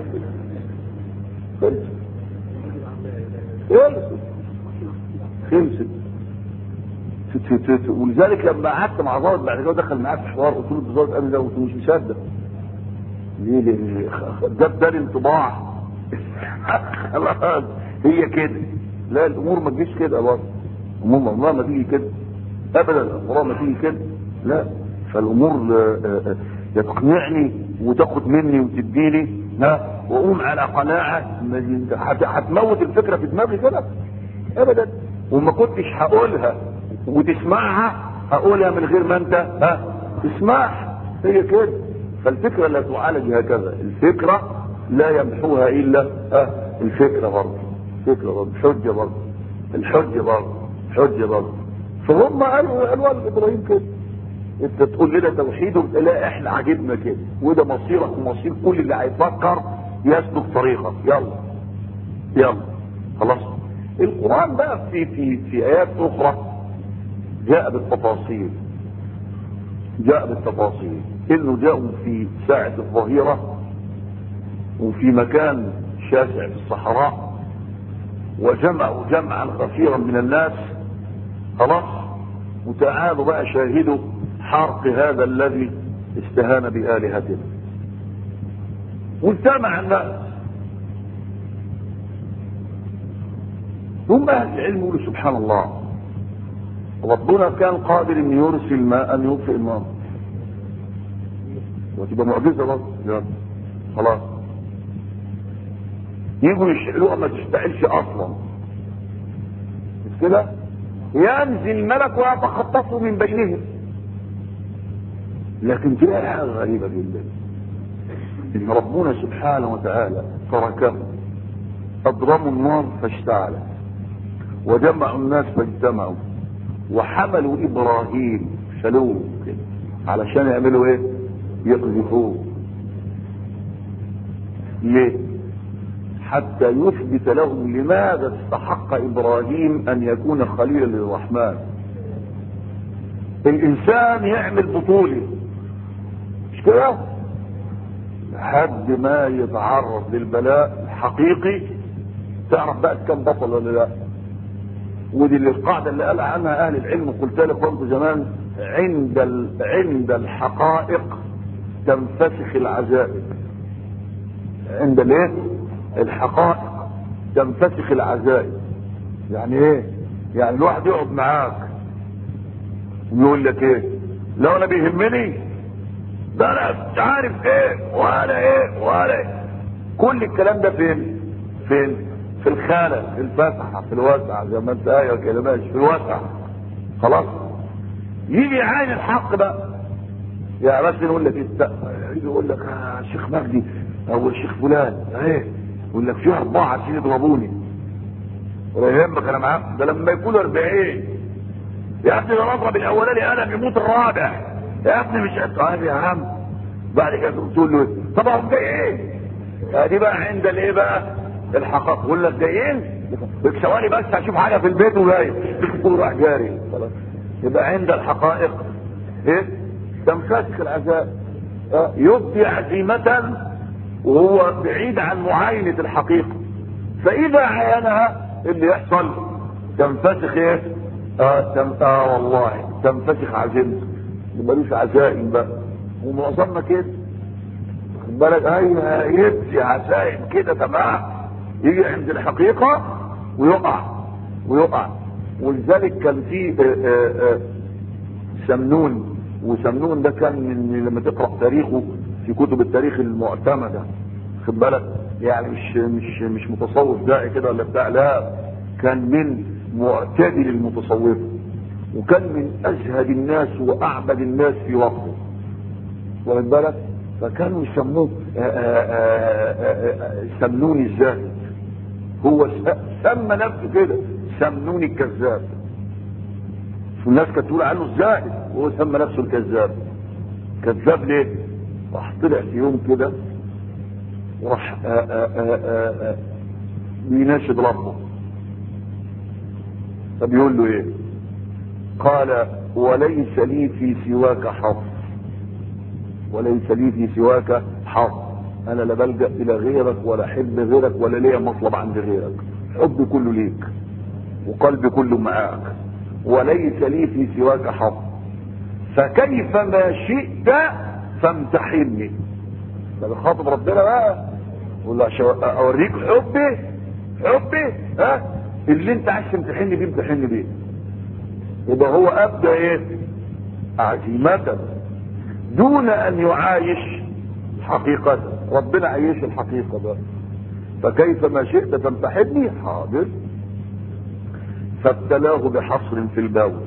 خلصت خلصت ولذلك لما قعدت مع ضابط بعد كده دخل معاك في حوار قلت له ضابط امن ده قلت له مش مصدق ليه ليه ده ده الانطباع خلاص هي كده لا الامور ما تجيش كده برضه الامور والله ما تيجي كده ابدا الامور ما تيجي كده لا فالامور يا تقنعني وتاخد مني وتديني ها واقوم على قناعه هتموت الفكره في دماغي كده ابدا وما كنتش هقولها وتسمعها هقولها من غير ما انت ها تسمعها هي كده فالفكره لا تعالج هكذا الفكره لا يمحوها الا ها الفكره برضه الفكره برضه الحجه برضه الحجه برضه الحجه برضه فهم قالوا قالوا ابراهيم كده انت تقول لنا توحيد لا احنا عاجبنا كده وده مصيرك ومصير كل اللي هيفكر يسلك طريقك يلا يلا خلاص القران بقى في في في ايات اخرى جاء بالتفاصيل جاء بالتفاصيل انه جاءوا في ساعه الظهيره وفي مكان شاسع في الصحراء وجمعوا جمعا غفيرا من الناس خلاص وتعالوا بقى شاهدوا حرق هذا الذي استهان بآلهتنا واجتمع الناس ثم اهل العلم يقولوا سبحان الله ربنا كان قادر ان يرسل ماء ان يطفئ النار وتبقى معجزه برضه خلاص يجوا يشعلوها ما تشتعلش اصلا مش كده ينزل الملك ويتخطفه من بينهم لكن تلاقي حاجه غريبه جدا ان ربنا سبحانه وتعالى تركه اضرموا النار فاشتعلت وجمعوا الناس فاجتمعوا وحملوا ابراهيم شالوه كده علشان يعملوا ايه يقذفوه ليه حتى يثبت لهم لماذا استحق ابراهيم ان يكون خليلا للرحمن الانسان يعمل بطولي مش كده لحد ما يتعرض للبلاء الحقيقي تعرف بقى كم بطل ولا لا ودي اللي القاعدة اللي قال عنها اهل العلم قلت لك برضه زمان عند ال... عند الحقائق تنفسخ العزائم عند الايه الحقائق تنفسخ العزائم يعني ايه يعني الواحد يقعد معاك ويقول لك ايه لو انا بيهمني ده انا مش عارف ايه ولا ايه ولا إيه. كل الكلام ده فين فين في الخانه في الفسحه في الوسع زي ما انت ايوه كده ماشي في الوسع خلاص يجي يعاين الحق بقى يعني بس يقول لك است... يجي يقول لك آه الشيخ مجدي او الشيخ فلان ايه يقول لك في اربعه عايزين يضربوني ولا يهمك انا معاك ده لما يكونوا 40 يا ابني ده اضرب الاولاني انا بيموت الرابع يا ابني مش طيب يا عم بعد كده تقول له طب هم جايين دي بقى عند الايه بقى الحقائق يقول لك جايين ثواني بس هشوف حاجه في البيت وجاي تقول راح جاري خلاص يبقى عند الحقائق ايه تنفسخ العذاب اه يبدي عزيمة وهو بعيد عن معاينة الحقيقة فإذا عاينها اللي يحصل تنفسخ ايه؟ اه, تم... آه والله تنفسخ عزيمته ملوش عزائم بقى ومعظمنا كده خد بالك ايوه يبدي عزائم كده تمام يجي عند الحقيقة ويقع ويقع ولذلك كان في آه آه آه سمنون وسمنون ده كان من لما تقرا تاريخه في كتب التاريخ المعتمده خد بالك يعني مش مش مش متصوف داعي كده ولا بتاع لا كان من معتدل المتصوفه وكان من ازهد الناس واعبد الناس في وقته واخد بالك فكانوا يسموه سمنون الزاهد هو سمى نفسه كده سمنون الكذاب والناس كانت تقول عنه الزاهد وهو سمى نفسه الكذاب كذاب ليه راح طلع في يوم كده وراح بيناشد ربه فبيقول له ايه قال وليس لي في سواك حظ وليس لي في سواك حظ انا لا بلجا الى غيرك ولا احب غيرك ولا ليا مطلب عند غيرك حبي كله ليك وقلبي كله معاك وليس لي في سواك حظ فكيف ما شئت فامتحني ده بخاطب ربنا بقى يقول له عشان اوريك حبي حبي ها اللي انت عايز تمتحني بيه امتحني بيه يبقى هو ابدا ايه عزيمة دون ان يعايش حقيقة ربنا عيش الحقيقة بقى فكيف ما شئت تمتحني حاضر فابتلاه بحصر في البول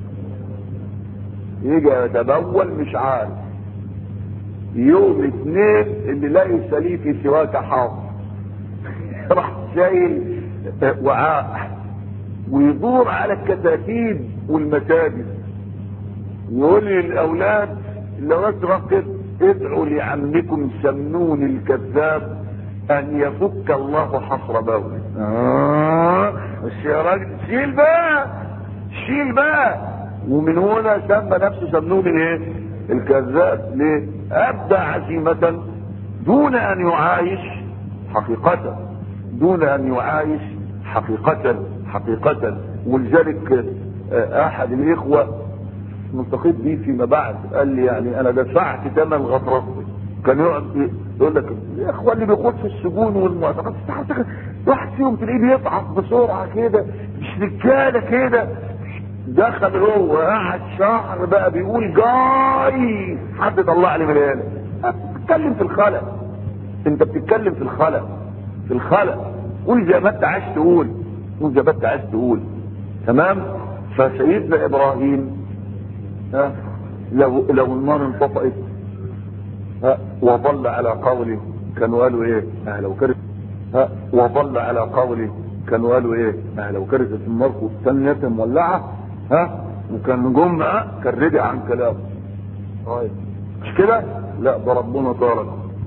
يجي يتبول مش عارف يوم اثنين اللي ليس لي في سواك حاضر راح شايل وعاء ويدور على الكتاتيب والمساجد يقول للاولاد لو اتركت ادعوا لعمكم سمنون الكذاب ان يفك الله حصر بوله آه يا راجل شيل بقى شيل بقى ومن هنا سمى نفسه سمنون الايه الكذاب ليه ابدى عزيمة دون ان يعايش حقيقة دون ان يعايش حقيقة حقيقة ولذلك احد الاخوة ملتقيت بيه فيما بعد قال لي يعني انا دفعت ثمن غطرستي كان يقعد يقول لك يا اخوان اللي بيخوض في السجون والمعتقلات واحد فيهم تلاقيه بيضعف بسرعه كده مش رجاله كده دخل هو قعد شهر بقى بيقول جاي حد طلع لي من هنا بتتكلم في الخلق انت بتتكلم في الخلق في الخلق قول زي ما انت عايز تقول قول زي ما انت عايز تقول تمام فسيدنا ابراهيم ها لو لو النار انطفأت ها وظل على قوله كانوا قالوا ايه اه لو كانت ها وظل على قوله كانوا قالوا ايه اه لو كانت النار والثانية مولعة ها وكان جم كان رجع عن كلامه طيب مش كده لا ده ربنا طارق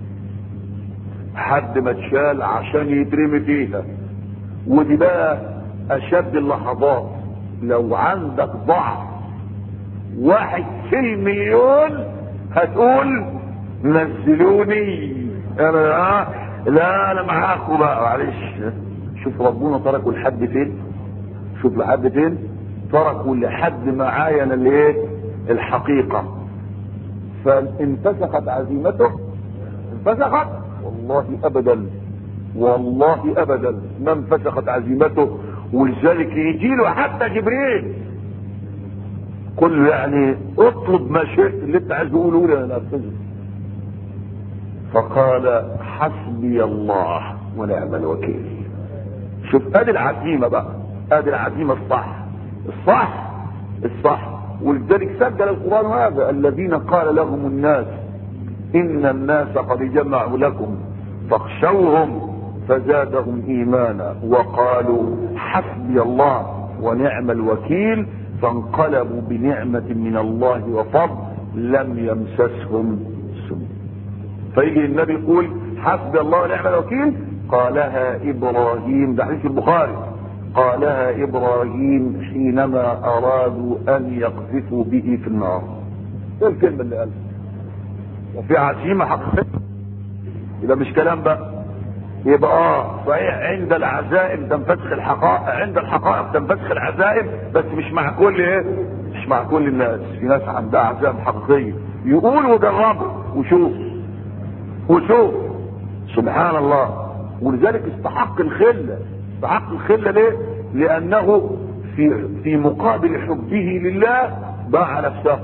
حد ما اتشال عشان يترمي فيها ودي بقى اشد اللحظات لو عندك ضعف واحد في المليون هتقول نزلوني انا آه لا انا معاكم بقى معلش شوف ربنا تركوا لحد فين شوف لحد فين تركوا لحد ما عاين الايه الحقيقه فانفسخت عزيمته انفسخت والله ابدا والله ابدا ما انفسخت عزيمته ولذلك يجي له حتى جبريل قل له يعني اطلب ما شئت اللي انت عايز تقوله لي انا انفذه فقال حسبي الله ونعم الوكيل شوف ادي العزيمه بقى ادي العزيمه الصح الصح الصح ولذلك سجل القران هذا الذين قال لهم الناس ان الناس قد جمعوا لكم فاخشوهم فزادهم ايمانا وقالوا حسبي الله ونعم الوكيل فانقلبوا بنعمة من الله وفضل لم يمسسهم سوء فيجي النبي يقول حسبي الله ونعم الوكيل قالها ابراهيم ده حديث البخاري قالها ابراهيم حينما ارادوا ان يقذفوا به في النار ايه الكلمة اللي قالها وفي عزيمة حقيقية يبقى مش كلام بقى يبقى اه صحيح عند العزائم تنفسخ الحقائق عند الحقائق تنفسخ العزائم بس مش مع كل ايه مش مع كل الناس في ناس عندها عزائم حقيقيه يقول وجربوا وشوف وشوف سبحان الله ولذلك استحق الخله استحق الخله ليه لانه في في مقابل حبه لله باع نفسه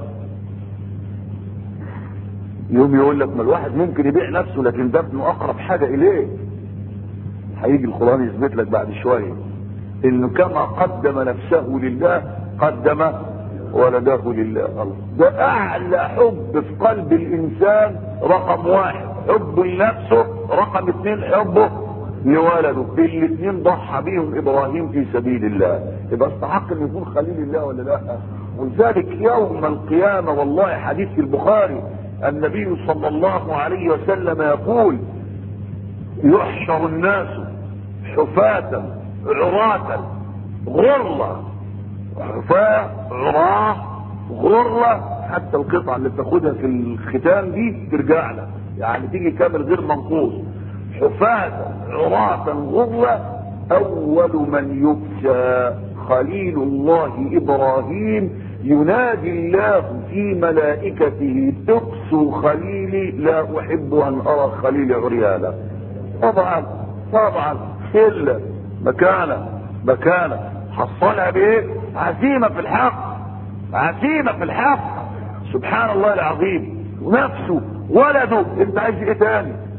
يوم يقول لك ما الواحد ممكن يبيع نفسه لكن ده ابنه اقرب حاجه اليه هيجي القرآن يثبت لك بعد شوية انه كما قدم نفسه لله قدم ولده لله الله ده اعلى حب في قلب الانسان رقم واحد حب لنفسه رقم اثنين حبه لولده الاثنين ضحى بيهم ابراهيم في سبيل الله يبقى استحق انه يكون خليل الله ولا لا ولذلك يوم القيامة والله حديث في البخاري النبي صلى الله عليه وسلم يقول يحشر الناس حفاة عراة غرلة حفاة عراة غرلة حتى القطعة اللي بتاخدها في الختام دي ترجع لك يعني تيجي كامل غير منقوص حفاة عراة غرلة أول من يكسى خليل الله إبراهيم ينادي الله في ملائكته تقسو خليلي لا أحب أن أرى خليلي عريانا طبعا طبعا خلة مكانة مكانة حصلها بايه عزيمة في الحق عزيمة في الحق سبحان الله العظيم ونفسه ولده انت عايز ايه تاني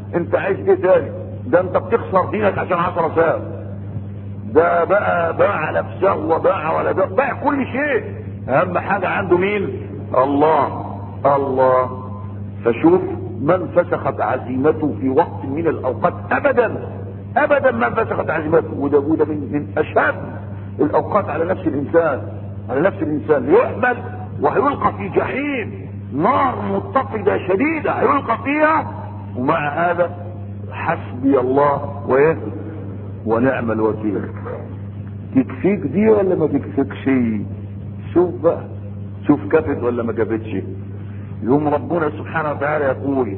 انت عايز ايه تاني ده انت بتخسر دينك عشان عشرة ساعة ده بقى باع نفسه وباع ولا ده باع كل شيء اهم حاجة عنده مين الله الله فشوف من فسخت عزيمته في وقت من الاوقات ابدا ابدا من فسخت عزيمته وده وده من, من اشد الاوقات على نفس الانسان على نفس الانسان يحمل وهيلقى في جحيم نار متقدة شديدة هيلقى فيها ومع هذا حسبي الله وايه ونعم الوكيل تكفيك دي ولا ما تكفيكش شوف بقى شوف كفت ولا ما كفتش يوم ربنا سبحانه وتعالى يقول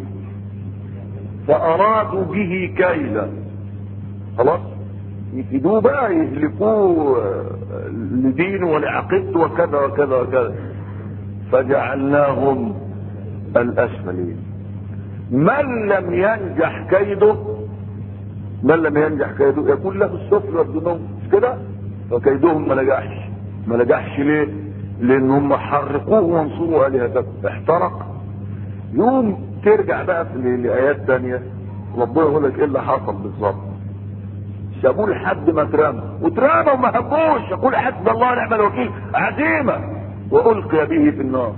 فأرادوا به كيدا خلاص يفيدوه بقى يهلكوه لدينه ولعقيدته وكذا وكذا وكذا فجعلناهم الأسفلين من لم ينجح كيده من لم ينجح كيده يكون له السفل والذنوب مش كده فكيدهم ما نجحش ما نجحش ليه لانهم حرقوه وانصروا الهتكم احترق يوم ترجع بقى في لايات تانية ربنا يقول لك ايه اللي حصل بالظبط سابوه لحد ما اترمى واترمى وما هبوش يقول حسبي الله ونعم الوكيل عزيمه والقي به في النار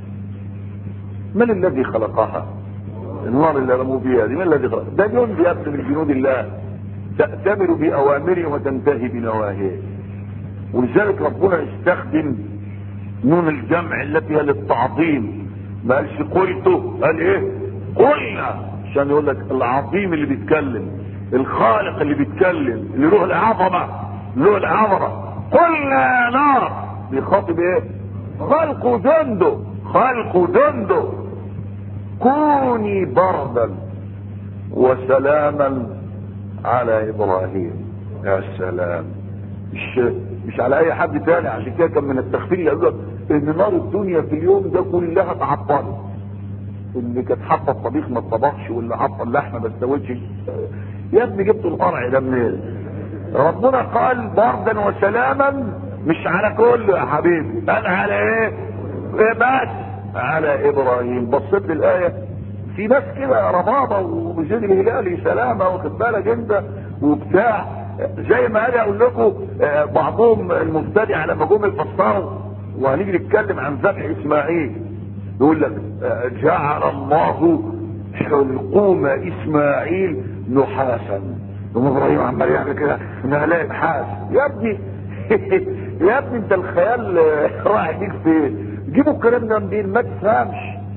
من الذي خلقها النار اللي رموا فيها دي من الذي خلقها ده جند يبدو من جنود الله تأتمر بأوامره وتنتهي بنواهيه ولذلك ربنا استخدم نون الجمع التي هي للتعظيم ما قالش قلته قال ايه قلنا عشان يقول لك العظيم اللي بيتكلم الخالق اللي بيتكلم اللي له العظمه له العظمه قلنا يا نار بيخاطب ايه خلق جنده خلق جنده كوني بردا وسلاما على ابراهيم يا سلام مش مش على اي حد تاني عشان كده كان من التخفيل اللي قالوا ان نار الدنيا في اليوم ده كلها تعطلت اللي كانت حاطه الطبيخ ما اتطبخش واللي حاطه اللحمه ما استوتش يا ابني جبتوا القرع ده منين ربنا قال بردا وسلاما مش على كله يا حبيبي قال على ايه إيه بس على ابراهيم بصيت للايه في ناس كده ربابه وزيد الهلالي سلامه واخد بالك انت وبتاع زي ما انا اقول لكم بعضهم المبتدع لما جم يفسروا وهنيجي نتكلم عن ذبح اسماعيل يقول لك جعل الله حلقوم اسماعيل نحاسا ثم ابراهيم عمال يعمل كده نهلاء نحاس يا ابني يا ابني انت الخيال رايح بيك فين جيبوا الكلام ده منين ما تفهمش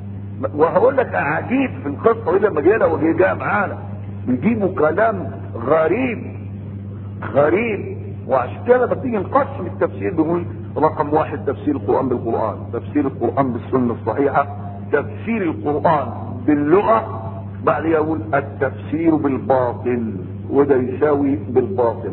وهقول لك عجيب في القصه دي لما جينا وجي جاء معانا بيجيبوا كلام غريب غريب وعشان كده لما تيجي نقسم التفسير بنقول رقم واحد تفسير القرآن بالقرآن تفسير القرآن بالسنة الصحيحة تفسير القرآن باللغة بعد يقول التفسير بالباطل وده يساوي بالباطل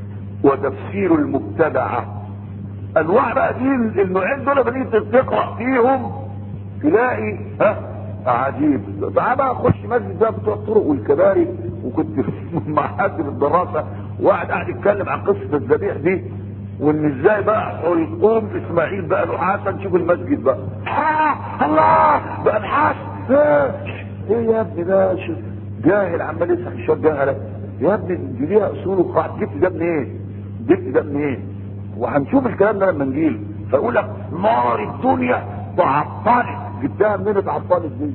وتفسير المبتدعة انواع بقى دي النوعين دول لما تيجي تقرا فيهم تلاقي ها عجيب تعال بقى خش مسجد بقى بتوع الطرق والكباري وكنت مع حد في الدراسه وقعد قاعد يتكلم عن قصه الذبيح دي وان ازاي بقى حلقوم اسماعيل بقى له حسن شوف المسجد بقى آه الله بقى نحاس ايه يا ابني ده جاهل عمال يسحب شويه جهله يا ابني دي ليها اصول وقواعد جبت ده منين؟ جبت ده منين؟ وهنشوف الكلام ده لما نجيله فاقول لك نار الدنيا تعطلت جبتها منين اتعطلت دي؟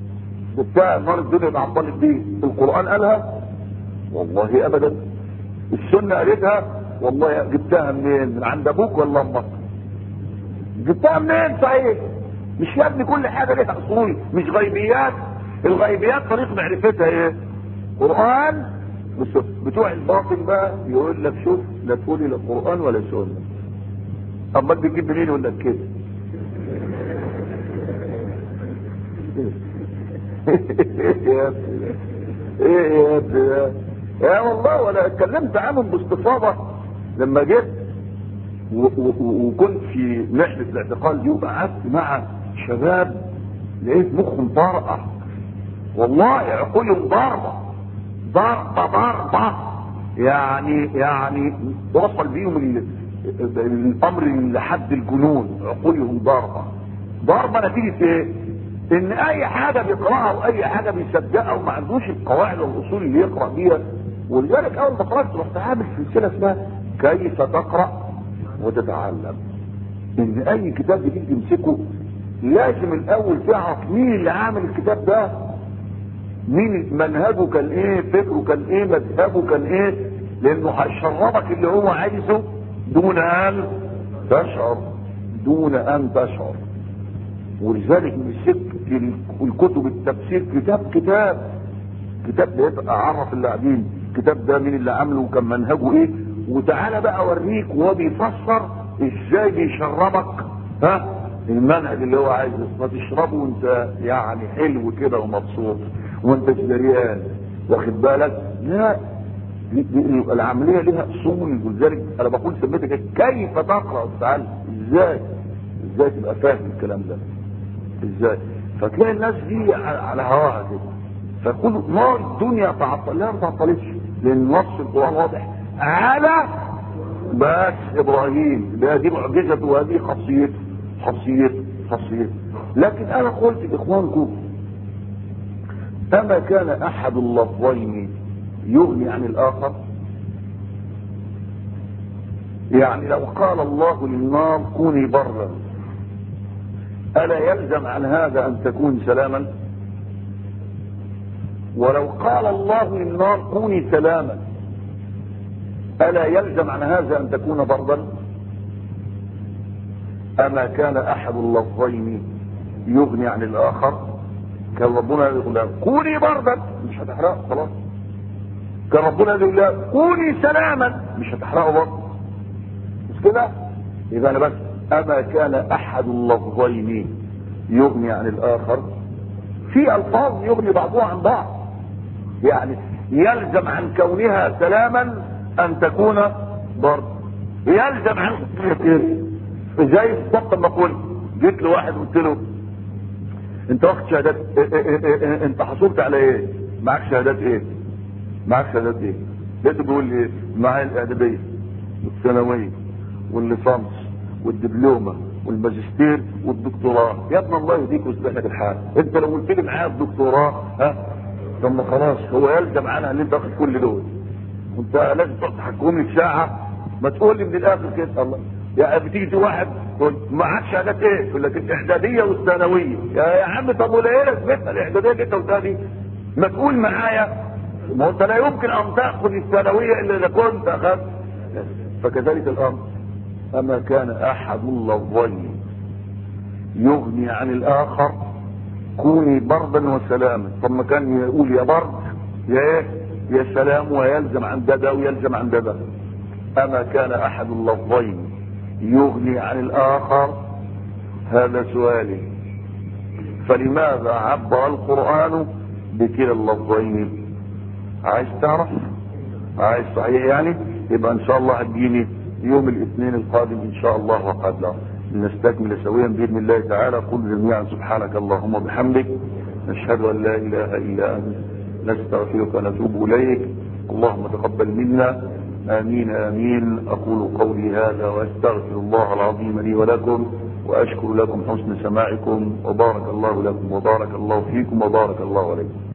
جبتها نار الدنيا اتعطلت دي القران قالها؟ والله ابدا السنه قالتها والله جبتها منين؟ من عند ابوك ولا امك؟ جبتها منين صحيح؟ مش يا ابني كل حاجه ليها اصول مش غيبيات الغيبيات طريق معرفتها ايه؟ قران بس بتوع الباطل بقى يقول لك شوف لا تقولي لا قران ولا سنه امال بتجيب منين يقول لك كده يا ابني ايه يا ابني يا والله وانا اتكلمت عنهم باستفاضه لما جيت وكنت في رحله الاعتقال دي وقعدت مع شباب لقيت مخهم طارئه والله عقولهم ضاربه ضربه ضربه يعني يعني وصل بيهم الامر لحد الجنون عقولهم ضربه ضربه نتيجه ايه؟ ان اي حاجه بيقراها واي حاجه بيصدقها وما عندوش القواعد والاصول اللي يقرا بيها ولذلك اول ما قرات رحت عامل سلسله اسمها كيف تقرا وتتعلم ان اي كتاب جديد تمسكه لازم الاول تعرف مين اللي عامل الكتاب ده مين منهجه كان ايه فكره كان ايه مذهبه كان ايه لانه هيشربك اللي هو عايزه دون ان تشعر دون ان تشعر ولذلك مسكت الكتب التفسير كتاب كتاب كتاب بيبقى عرف اللي قاعدين الكتاب ده مين اللي عامله وكان منهجه ايه وتعالى بقى اوريك وهو بيفسر ازاي بيشربك ها المنهج اللي هو عايزه ما تشربه وانت يعني حلو كده ومبسوط وانت جدريان واخد بالك لا دي دي العمليه لها اصول ولذلك انا بقول سميتك كيف تقرا وتتعلم ازاي ازاي تبقى فاهم الكلام ده ازاي فتلاقي الناس دي على هواها كده فكل نار الدنيا تعطل لا ما تعطلتش لان نص القران واضح على بس ابراهيم لا دي معجزته وهذه خاصيته خاصيته خاصيته لكن انا قلت لاخوانكم اما كان احد اللفظين يغني عن الاخر يعني لو قال الله للنار كوني برا الا يلزم عن هذا ان تكون سلاما ولو قال الله للنار كوني سلاما الا يلزم عن هذا ان تكون بردا اما كان احد اللفظين يغني عن الاخر كان ربنا يقول لها كوني بردا مش هتحرقه خلاص كان ربنا يقول لها كوني سلاما مش هتحرقه برضه مش كده يبقى انا بس اما كان احد اللفظين يغني عن الاخر في الفاظ يغني بعضها عن بعض يعني يلزم عن كونها سلاما ان تكون برد يلزم عن زي بالظبط ما قلت جيت لواحد قلت له انت واخد شهادات إيه إيه إيه انت حصلت على ايه معاك شهادات ايه معاك شهادات ايه لقيته بيقول لي ايه معايا الاعداديه والثانويه والليسانس والدبلومه والماجستير والدكتوراه يا ابن الله يهديك ويصلح لك الحال انت لو قلت لي معايا الدكتوراه ها طب ما خلاص هو يلزم عنها ان انت واخد كل دول وانت لازم تقعد تحكم لي ساعه ما تقول لي من الاخر كده الله يعني بتيجي واحد تقول معاك شهادات ايه؟ يقول لك الاعداديه والثانويه يا يا عم طب ولا ايه لازمتها الاعداديه اللي انت قلتها دي؟ ما تقول معايا ما هو انت لا يمكن ان تاخذ الثانويه الا اذا كنت اخذت فكذلك الامر اما كان احد اللفظين يغني عن الاخر كوني بردا وسلاما طب ما كان يقول يا برد يا ايه يا سلام ويلزم عن ده ده ويلزم عن ده ده اما كان احد اللفظين يغني عن الاخر هذا سؤالي فلماذا عبر القران بكلا اللفظين عايز تعرف عايز صحيح يعني يبقى ان شاء الله هتجيني يوم الاثنين القادم ان شاء الله وقد لا نستكمل سويا باذن الله تعالى قل جميعا سبحانك اللهم وبحمدك نشهد ان لا اله الا انت نستغفرك ونتوب اليك اللهم تقبل منا امين امين اقول قولي هذا واستغفر الله العظيم لي ولكم واشكر لكم حسن سماعكم وبارك الله لكم وبارك الله فيكم وبارك الله عليكم